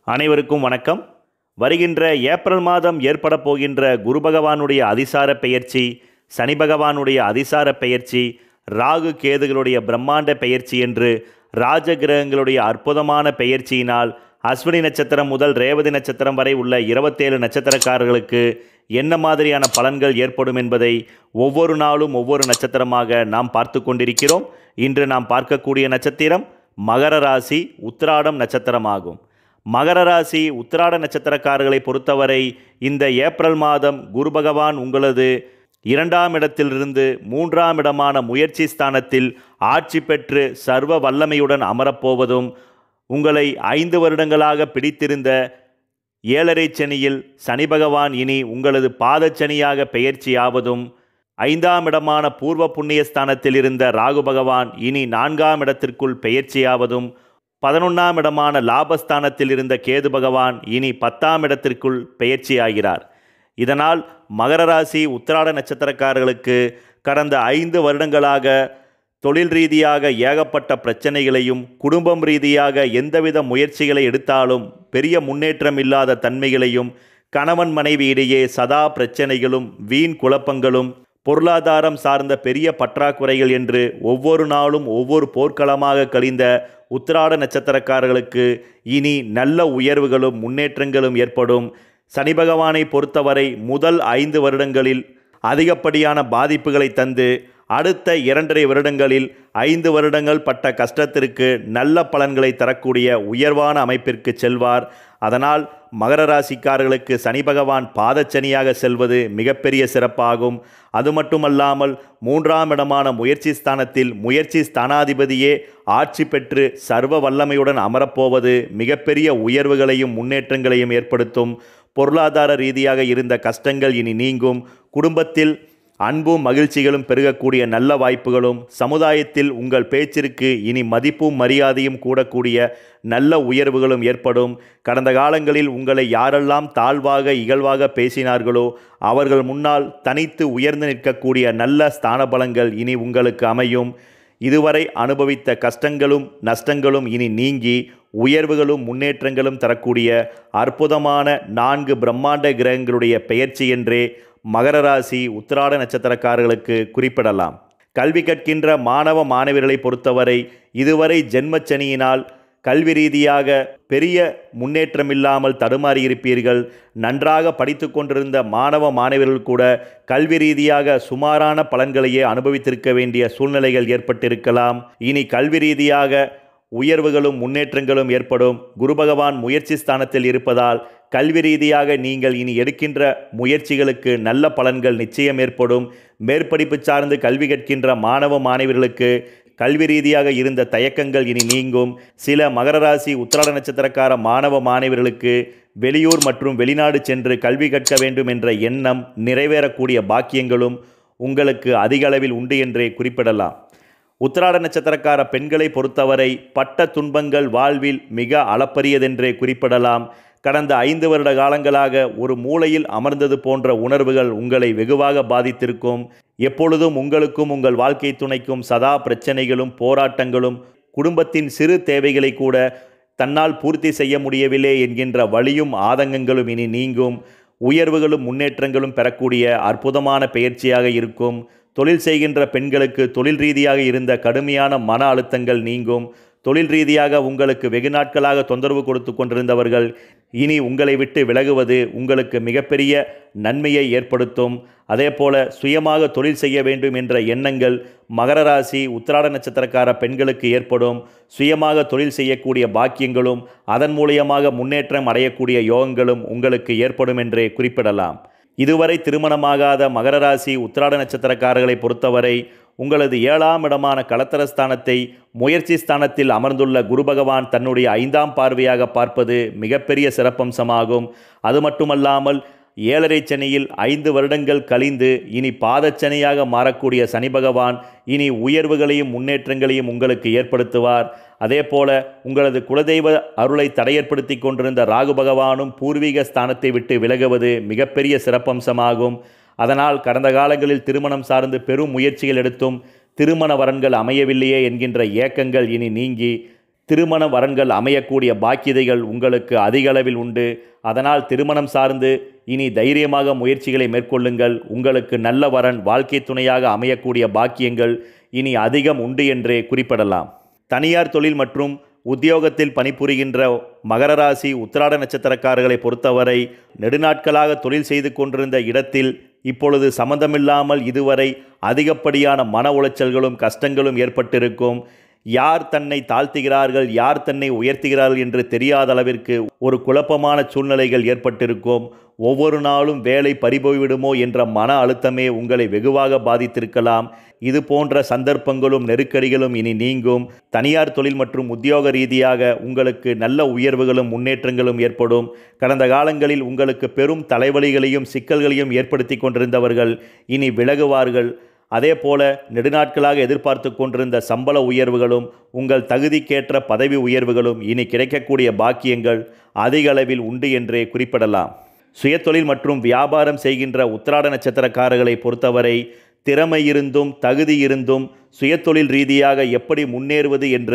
அனைவருக்கும் வணக்கம் வருகின்ற ஏப்ரல் மாதம் ஏற்பட போகின்ற குரு பகவானுடைய அதிசார பெயர்ச்சி சனி பகவானுடைய அதிசார பெயர்ச்சி ராகு கேதுகளுடைய பிரம்மாண்ட பெயர்ச்சி என்று ராஜ கிரகங்களுடைய அற்புதமான பெயர்ச்சியினால் அஸ்வினி நட்சத்திரம் முதல் ரேவதி நட்சத்திரம் வரை உள்ள இருபத்தேழு நட்சத்திரக்காரர்களுக்கு என்ன மாதிரியான பலன்கள் ஏற்படும் என்பதை ஒவ்வொரு நாளும் ஒவ்வொரு நட்சத்திரமாக நாம் பார்த்து கொண்டிருக்கிறோம் இன்று நாம் பார்க்கக்கூடிய நட்சத்திரம் மகர ராசி உத்திராடம் நட்சத்திரமாகும் மகர ராசி உத்திராட நட்சத்திரக்காரர்களை பொறுத்தவரை இந்த ஏப்ரல் மாதம் குரு பகவான் உங்களது இரண்டாம் இடத்திலிருந்து மூன்றாம் இடமான முயற்சி ஸ்தானத்தில் ஆட்சி பெற்று சர்வ வல்லமையுடன் அமரப்போவதும் உங்களை ஐந்து வருடங்களாக பிடித்திருந்த ஏழரை சனியில் சனி பகவான் இனி உங்களது பாதச்சனியாக பெயர்ச்சியாவதும் ஐந்தாம் இடமான பூர்வ புண்ணிய ஸ்தானத்தில் இருந்த ராகு பகவான் இனி நான்காம் இடத்திற்குள் பெயர்ச்சியாவதும் பதினொன்றாம் இடமான லாபஸ்தானத்தில் இருந்த கேது பகவான் இனி பத்தாம் இடத்திற்குள் பெயர்ச்சியாகிறார் இதனால் மகர ராசி உத்திராட நட்சத்திரக்காரர்களுக்கு கடந்த ஐந்து வருடங்களாக தொழில் ரீதியாக ஏகப்பட்ட பிரச்சனைகளையும் குடும்பம் ரீதியாக எந்தவித முயற்சிகளை எடுத்தாலும் பெரிய முன்னேற்றம் இல்லாத தன்மைகளையும் கணவன் மனைவி இடையே சதா பிரச்சனைகளும் வீண் குழப்பங்களும் பொருளாதாரம் சார்ந்த பெரிய பற்றாக்குறைகள் என்று ஒவ்வொரு நாளும் ஒவ்வொரு போர்க்களமாக கழிந்த உத்திராட நட்சத்திரக்காரர்களுக்கு இனி நல்ல உயர்வுகளும் முன்னேற்றங்களும் ஏற்படும் சனி பகவானை பொறுத்தவரை முதல் ஐந்து வருடங்களில் அதிகப்படியான பாதிப்புகளை தந்து அடுத்த இரண்டரை வருடங்களில் ஐந்து வருடங்கள் பட்ட கஷ்டத்திற்கு நல்ல பலன்களை தரக்கூடிய உயர்வான அமைப்பிற்கு செல்வார் அதனால் மகர ராசிக்காரர்களுக்கு சனி பகவான் பாதச்சனியாக செல்வது மிகப்பெரிய சிறப்பாகும் அது மட்டுமல்லாமல் மூன்றாம் இடமான முயற்சி ஸ்தானத்தில் முயற்சி ஸ்தானாதிபதியே ஆட்சி பெற்று சர்வ வல்லமையுடன் அமரப்போவது மிகப்பெரிய உயர்வுகளையும் முன்னேற்றங்களையும் ஏற்படுத்தும் பொருளாதார ரீதியாக இருந்த கஷ்டங்கள் இனி நீங்கும் குடும்பத்தில் அன்பும் மகிழ்ச்சிகளும் பெருகக்கூடிய நல்ல வாய்ப்புகளும் சமுதாயத்தில் உங்கள் பேச்சிற்கு இனி மதிப்பும் மரியாதையும் கூடக்கூடிய நல்ல உயர்வுகளும் ஏற்படும் கடந்த காலங்களில் உங்களை யாரெல்லாம் தாழ்வாக இகழ்வாக பேசினார்களோ அவர்கள் முன்னால் தனித்து உயர்ந்து நிற்கக்கூடிய நல்ல ஸ்தான பலங்கள் இனி உங்களுக்கு அமையும் இதுவரை அனுபவித்த கஷ்டங்களும் நஷ்டங்களும் இனி நீங்கி உயர்வுகளும் முன்னேற்றங்களும் தரக்கூடிய அற்புதமான நான்கு பிரம்மாண்ட கிரகங்களுடைய பெயர்ச்சி என்றே மகர ராசி உத்திராட நட்சத்திரக்காரர்களுக்கு குறிப்பிடலாம் கல்வி கற்கின்ற மாணவ மாணவியர்களை பொறுத்தவரை இதுவரை ஜென்மச்சனியினால் கல்வி ரீதியாக பெரிய முன்னேற்றமில்லாமல் தடுமாறியிருப்பீர்கள் நன்றாக படித்து கொண்டிருந்த மாணவ மாணவர்கள் கூட கல்வி ரீதியாக சுமாரான பலன்களையே அனுபவித்திருக்க வேண்டிய சூழ்நிலைகள் ஏற்பட்டிருக்கலாம் இனி கல்வி ரீதியாக உயர்வுகளும் முன்னேற்றங்களும் ஏற்படும் குரு பகவான் முயற்சி ஸ்தானத்தில் இருப்பதால் கல்வி ரீதியாக நீங்கள் இனி எடுக்கின்ற முயற்சிகளுக்கு நல்ல பலன்கள் நிச்சயம் ஏற்படும் மேற்படிப்பு சார்ந்து கல்வி கற்கின்ற மாணவ மாணவர்களுக்கு கல்வி ரீதியாக இருந்த தயக்கங்கள் இனி நீங்கும் சில மகர ராசி உத்திராட நட்சத்திரக்கார மாணவ மாணவர்களுக்கு வெளியூர் மற்றும் வெளிநாடு சென்று கல்வி கற்க வேண்டும் என்ற எண்ணம் நிறைவேறக்கூடிய பாக்கியங்களும் உங்களுக்கு அதிக அளவில் உண்டு என்றே குறிப்பிடலாம் உத்திராட நட்சத்திரக்கார பெண்களை பொறுத்தவரை பட்ட துன்பங்கள் வாழ்வில் மிக அளப்பரியதென்றே குறிப்பிடலாம் கடந்த ஐந்து வருட காலங்களாக ஒரு மூலையில் அமர்ந்தது போன்ற உணர்வுகள் உங்களை வெகுவாக பாதித்திருக்கும் எப்பொழுதும் உங்களுக்கும் உங்கள் வாழ்க்கை துணைக்கும் சதா பிரச்சனைகளும் போராட்டங்களும் குடும்பத்தின் சிறு தேவைகளை கூட தன்னால் பூர்த்தி செய்ய முடியவில்லை என்கின்ற வழியும் ஆதங்கங்களும் இனி நீங்கும் உயர்வுகளும் முன்னேற்றங்களும் பெறக்கூடிய அற்புதமான பயிற்சியாக இருக்கும் தொழில் செய்கின்ற பெண்களுக்கு தொழில் ரீதியாக இருந்த கடுமையான மன அழுத்தங்கள் நீங்கும் தொழில் ரீதியாக உங்களுக்கு வெகு நாட்களாக தொந்தரவு கொடுத்து கொண்டிருந்தவர்கள் இனி உங்களை விட்டு விலகுவது உங்களுக்கு மிகப்பெரிய நன்மையை ஏற்படுத்தும் அதே போல சுயமாக தொழில் செய்ய வேண்டும் என்ற எண்ணங்கள் மகர ராசி உத்திராட நட்சத்திரக்கார பெண்களுக்கு ஏற்படும் சுயமாக தொழில் செய்யக்கூடிய பாக்கியங்களும் அதன் மூலியமாக முன்னேற்றம் அடையக்கூடிய யோகங்களும் உங்களுக்கு ஏற்படும் என்றே குறிப்பிடலாம் இதுவரை திருமணமாகாத மகர ராசி உத்திராட நட்சத்திரக்காரர்களை பொறுத்தவரை உங்களது ஏழாம் இடமான களத்திரஸ்தானத்தை முயற்சி ஸ்தானத்தில் அமர்ந்துள்ள குரு பகவான் தன்னுடைய ஐந்தாம் பார்வையாக பார்ப்பது மிகப்பெரிய சிறப்பம்சமாகும் அது மட்டுமல்லாமல் ஏழரை சனியில் ஐந்து வருடங்கள் கழிந்து இனி பாதச்சனியாக மாறக்கூடிய சனி பகவான் இனி உயர்வுகளையும் முன்னேற்றங்களையும் உங்களுக்கு ஏற்படுத்துவார் அதே போல உங்களது குலதெய்வ அருளை தடையற்படுத்தி கொண்டிருந்த ராகு பகவானும் பூர்வீக ஸ்தானத்தை விட்டு விலகுவது மிகப்பெரிய சிறப்பம்சமாகும் அதனால் கடந்த காலங்களில் திருமணம் சார்ந்து பெரும் முயற்சிகள் எடுத்தும் திருமண வரன்கள் அமையவில்லையே என்கின்ற ஏக்கங்கள் இனி நீங்கி திருமண வரன்கள் அமையக்கூடிய பாக்கியதைகள் உங்களுக்கு அதிக அளவில் உண்டு அதனால் திருமணம் சார்ந்து இனி தைரியமாக முயற்சிகளை மேற்கொள்ளுங்கள் உங்களுக்கு நல்ல வரன் வாழ்க்கை துணையாக அமையக்கூடிய பாக்கியங்கள் இனி அதிகம் உண்டு என்றே குறிப்பிடலாம் தனியார் தொழில் மற்றும் உத்தியோகத்தில் பணிபுரிகின்ற மகர ராசி உத்திராட நட்சத்திரக்காரர்களை பொறுத்தவரை நெடுநாட்களாக தொழில் செய்து கொண்டிருந்த இடத்தில் இப்பொழுது சம்மந்தமில்லாமல் இதுவரை அதிகப்படியான மன உளைச்சல்களும் கஷ்டங்களும் ஏற்பட்டிருக்கும் யார் தன்னை தாழ்த்துகிறார்கள் யார் தன்னை உயர்த்துகிறார்கள் என்று தெரியாத அளவிற்கு ஒரு குழப்பமான சூழ்நிலைகள் ஏற்பட்டிருக்கும் ஒவ்வொரு நாளும் வேலை பறிபோய்விடுமோ என்ற மன அழுத்தமே உங்களை வெகுவாக பாதித்திருக்கலாம் இது போன்ற சந்தர்ப்பங்களும் நெருக்கடிகளும் இனி நீங்கும் தனியார் தொழில் மற்றும் உத்தியோக ரீதியாக உங்களுக்கு நல்ல உயர்வுகளும் முன்னேற்றங்களும் ஏற்படும் கடந்த காலங்களில் உங்களுக்கு பெரும் தலைவலிகளையும் சிக்கல்களையும் ஏற்படுத்தி கொண்டிருந்தவர்கள் இனி விலகுவார்கள் அதே போல நெடுநாட்களாக எதிர்பார்த்து கொண்டிருந்த சம்பள உயர்வுகளும் உங்கள் தகுதிக்கேற்ற பதவி உயர்வுகளும் இனி கிடைக்கக்கூடிய பாக்கியங்கள் அதிக அளவில் உண்டு என்றே குறிப்பிடலாம் சுயதொழில் மற்றும் வியாபாரம் செய்கின்ற உத்திராட நட்சத்திரக்காரர்களை பொறுத்தவரை திறமை இருந்தும் தகுதி இருந்தும் சுயதொழில் ரீதியாக எப்படி முன்னேறுவது என்ற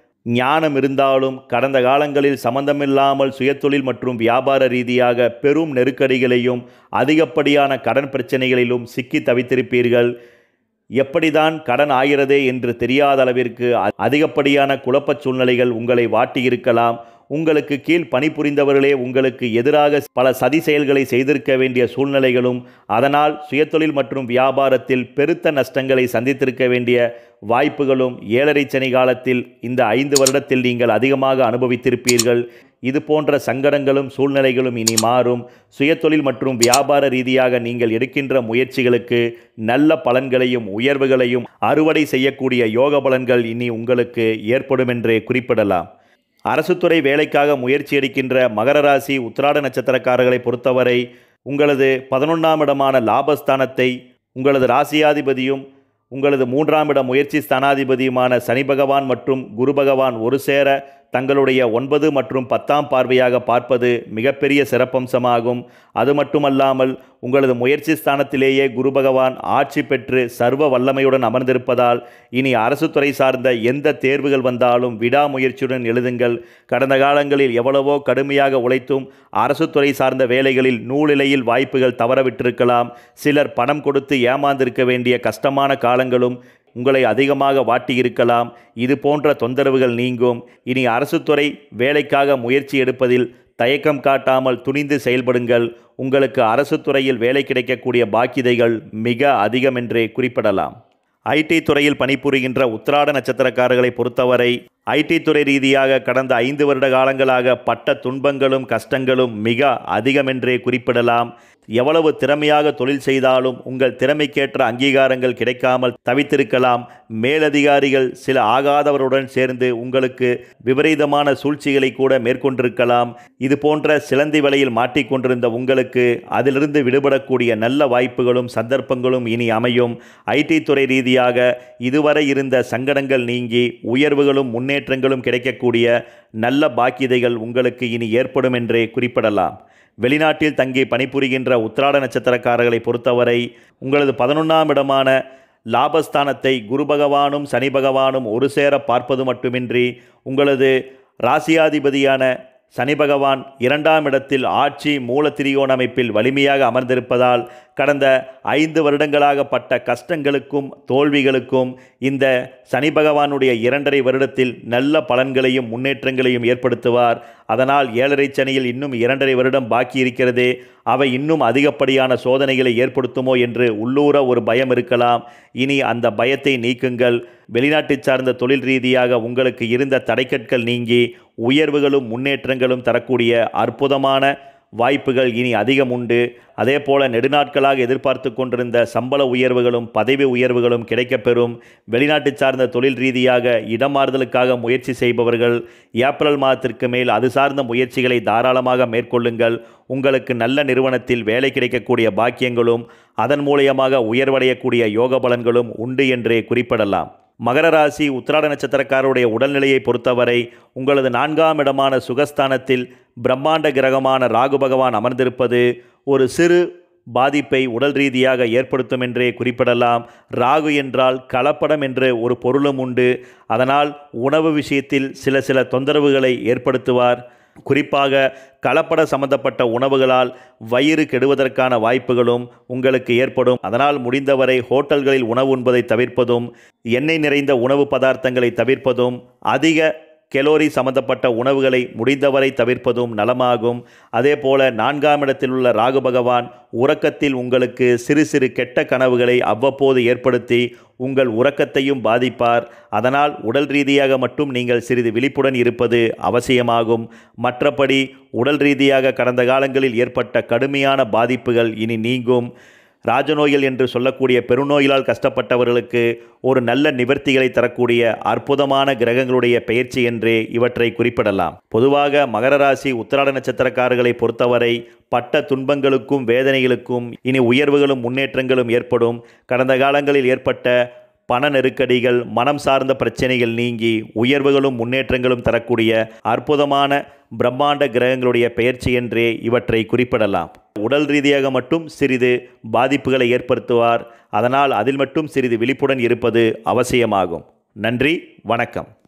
ஞானம் இருந்தாலும் கடந்த காலங்களில் சம்பந்தமில்லாமல் சுயதொழில் மற்றும் வியாபார ரீதியாக பெரும் நெருக்கடிகளையும் அதிகப்படியான கடன் பிரச்சனைகளிலும் சிக்கி தவித்திருப்பீர்கள் எப்படிதான் கடன் ஆகிறதே என்று தெரியாத அளவிற்கு அதிகப்படியான குழப்பச் சூழ்நிலைகள் உங்களை வாட்டியிருக்கலாம் உங்களுக்கு கீழ் பணிபுரிந்தவர்களே உங்களுக்கு எதிராக பல சதி செயல்களை செய்திருக்க வேண்டிய சூழ்நிலைகளும் அதனால் சுயதொழில் மற்றும் வியாபாரத்தில் பெருத்த நஷ்டங்களை சந்தித்திருக்க வேண்டிய வாய்ப்புகளும் ஏழரை சனி காலத்தில் இந்த ஐந்து வருடத்தில் நீங்கள் அதிகமாக அனுபவித்திருப்பீர்கள் இது போன்ற சங்கடங்களும் சூழ்நிலைகளும் இனி மாறும் சுயதொழில் மற்றும் வியாபார ரீதியாக நீங்கள் எடுக்கின்ற முயற்சிகளுக்கு நல்ல பலன்களையும் உயர்வுகளையும் அறுவடை செய்யக்கூடிய யோக பலன்கள் இனி உங்களுக்கு ஏற்படும் என்றே குறிப்பிடலாம் அரசுத்துறை வேலைக்காக முயற்சி எடுக்கின்ற மகர ராசி உத்திராட நட்சத்திரக்காரர்களை பொறுத்தவரை உங்களது பதினொன்றாம் இடமான லாபஸ்தானத்தை உங்களது ராசியாதிபதியும் உங்களது மூன்றாம் இட முயற்சி ஸ்தானாதிபதியுமான சனி பகவான் மற்றும் குரு பகவான் ஒரு சேர தங்களுடைய ஒன்பது மற்றும் பத்தாம் பார்வையாக பார்ப்பது மிகப்பெரிய சிறப்பம்சமாகும் அது மட்டுமல்லாமல் உங்களது முயற்சி ஸ்தானத்திலேயே குரு பகவான் ஆட்சி பெற்று சர்வ வல்லமையுடன் அமர்ந்திருப்பதால் இனி அரசு துறை சார்ந்த எந்த தேர்வுகள் வந்தாலும் விடாமுயற்சியுடன் எழுதுங்கள் கடந்த காலங்களில் எவ்வளவோ கடுமையாக உழைத்தும் அரசு துறை சார்ந்த வேலைகளில் நூலிலையில் வாய்ப்புகள் தவறவிட்டிருக்கலாம் சிலர் பணம் கொடுத்து ஏமாந்திருக்க வேண்டிய கஷ்டமான காலங்களும் உங்களை அதிகமாக வாட்டியிருக்கலாம் இது போன்ற தொந்தரவுகள் நீங்கும் இனி அரசு துறை வேலைக்காக முயற்சி எடுப்பதில் தயக்கம் காட்டாமல் துணிந்து செயல்படுங்கள் உங்களுக்கு அரசு துறையில் வேலை கிடைக்கக்கூடிய பாக்கியதைகள் மிக அதிகம் என்றே குறிப்பிடலாம் ஐடி துறையில் பணிபுரிகின்ற உத்திராட நட்சத்திரக்காரர்களை பொறுத்தவரை ஐடி துறை ரீதியாக கடந்த ஐந்து வருட காலங்களாக பட்ட துன்பங்களும் கஷ்டங்களும் மிக அதிகமென்றே குறிப்பிடலாம் எவ்வளவு திறமையாக தொழில் செய்தாலும் உங்கள் திறமைக்கேற்ற அங்கீகாரங்கள் கிடைக்காமல் தவித்திருக்கலாம் மேலதிகாரிகள் சில ஆகாதவருடன் சேர்ந்து உங்களுக்கு விபரீதமான சூழ்ச்சிகளை கூட மேற்கொண்டிருக்கலாம் இது போன்ற சிலந்தி வலையில் மாட்டிக்கொண்டிருந்த உங்களுக்கு அதிலிருந்து விடுபடக்கூடிய நல்ல வாய்ப்புகளும் சந்தர்ப்பங்களும் இனி அமையும் ஐடி துறை ரீதியாக இதுவரை இருந்த சங்கடங்கள் நீங்கி உயர்வுகளும் முன்னேற்றங்களும் கிடைக்கக்கூடிய நல்ல பாக்கியதைகள் உங்களுக்கு இனி ஏற்படும் என்றே குறிப்பிடலாம் வெளிநாட்டில் தங்கி பணிபுரிகின்ற உத்திராட நட்சத்திரக்காரர்களை பொறுத்தவரை உங்களது பதினொன்றாம் இடமான லாபஸ்தானத்தை குரு பகவானும் சனி பகவானும் ஒரு சேர பார்ப்பது மட்டுமின்றி உங்களது ராசியாதிபதியான சனி பகவான் இரண்டாம் இடத்தில் ஆட்சி மூல திரியோண அமைப்பில் வலிமையாக அமர்ந்திருப்பதால் கடந்த ஐந்து வருடங்களாக பட்ட கஷ்டங்களுக்கும் தோல்விகளுக்கும் இந்த சனி பகவானுடைய இரண்டரை வருடத்தில் நல்ல பலன்களையும் முன்னேற்றங்களையும் ஏற்படுத்துவார் அதனால் ஏழரை சனியில் இன்னும் இரண்டரை வருடம் பாக்கி இருக்கிறதே அவை இன்னும் அதிகப்படியான சோதனைகளை ஏற்படுத்துமோ என்று உள்ளூர ஒரு பயம் இருக்கலாம் இனி அந்த பயத்தை நீக்குங்கள் வெளிநாட்டு சார்ந்த தொழில் ரீதியாக உங்களுக்கு இருந்த தடைக்கற்கள் நீங்கி உயர்வுகளும் முன்னேற்றங்களும் தரக்கூடிய அற்புதமான வாய்ப்புகள் இனி அதிகம் உண்டு அதே போல நெடுநாட்களாக எதிர்பார்த்து கொண்டிருந்த சம்பள உயர்வுகளும் பதவி உயர்வுகளும் கிடைக்கப்பெறும் வெளிநாட்டு சார்ந்த தொழில் ரீதியாக இடமாறுதலுக்காக முயற்சி செய்பவர்கள் ஏப்ரல் மாதத்திற்கு மேல் அது சார்ந்த முயற்சிகளை தாராளமாக மேற்கொள்ளுங்கள் உங்களுக்கு நல்ல நிறுவனத்தில் வேலை கிடைக்கக்கூடிய பாக்கியங்களும் அதன் மூலியமாக உயர்வடையக்கூடிய யோக பலன்களும் உண்டு என்றே குறிப்பிடலாம் மகர ராசி உத்திராட நட்சத்திரக்காரருடைய உடல்நிலையை பொறுத்தவரை உங்களது நான்காம் இடமான சுகஸ்தானத்தில் பிரம்மாண்ட கிரகமான ராகு பகவான் அமர்ந்திருப்பது ஒரு சிறு பாதிப்பை உடல் ரீதியாக ஏற்படுத்தும் என்றே குறிப்பிடலாம் ராகு என்றால் கலப்படம் என்ற ஒரு பொருளும் உண்டு அதனால் உணவு விஷயத்தில் சில சில தொந்தரவுகளை ஏற்படுத்துவார் குறிப்பாக கலப்பட சம்பந்தப்பட்ட உணவுகளால் வயிறு கெடுவதற்கான வாய்ப்புகளும் உங்களுக்கு ஏற்படும் அதனால் முடிந்தவரை ஹோட்டல்களில் உணவு உண்பதை தவிர்ப்பதும் எண்ணெய் நிறைந்த உணவு பதார்த்தங்களை தவிர்ப்பதும் அதிக கெலோரி சம்பந்தப்பட்ட உணவுகளை முடிந்தவரை தவிர்ப்பதும் நலமாகும் அதே போல நான்காம் இடத்தில் உள்ள ராகு பகவான் உறக்கத்தில் உங்களுக்கு சிறு சிறு கெட்ட கனவுகளை அவ்வப்போது ஏற்படுத்தி உங்கள் உறக்கத்தையும் பாதிப்பார் அதனால் உடல் ரீதியாக மட்டும் நீங்கள் சிறிது விழிப்புடன் இருப்பது அவசியமாகும் மற்றபடி உடல் ரீதியாக கடந்த காலங்களில் ஏற்பட்ட கடுமையான பாதிப்புகள் இனி நீங்கும் ராஜநோய்கள் என்று சொல்லக்கூடிய பெருநோயிலால் கஷ்டப்பட்டவர்களுக்கு ஒரு நல்ல நிவர்த்திகளை தரக்கூடிய அற்புதமான கிரகங்களுடைய பெயர்ச்சி என்றே இவற்றை குறிப்பிடலாம் பொதுவாக மகர ராசி உத்திராட நட்சத்திரக்காரர்களை பொறுத்தவரை பட்ட துன்பங்களுக்கும் வேதனைகளுக்கும் இனி உயர்வுகளும் முன்னேற்றங்களும் ஏற்படும் கடந்த காலங்களில் ஏற்பட்ட பண நெருக்கடிகள் மனம் சார்ந்த பிரச்சனைகள் நீங்கி உயர்வுகளும் முன்னேற்றங்களும் தரக்கூடிய அற்புதமான பிரம்மாண்ட கிரகங்களுடைய பெயர்ச்சி என்றே இவற்றை குறிப்பிடலாம் உடல் ரீதியாக மட்டும் சிறிது பாதிப்புகளை ஏற்படுத்துவார் அதனால் அதில் மட்டும் சிறிது விழிப்புடன் இருப்பது அவசியமாகும் நன்றி வணக்கம்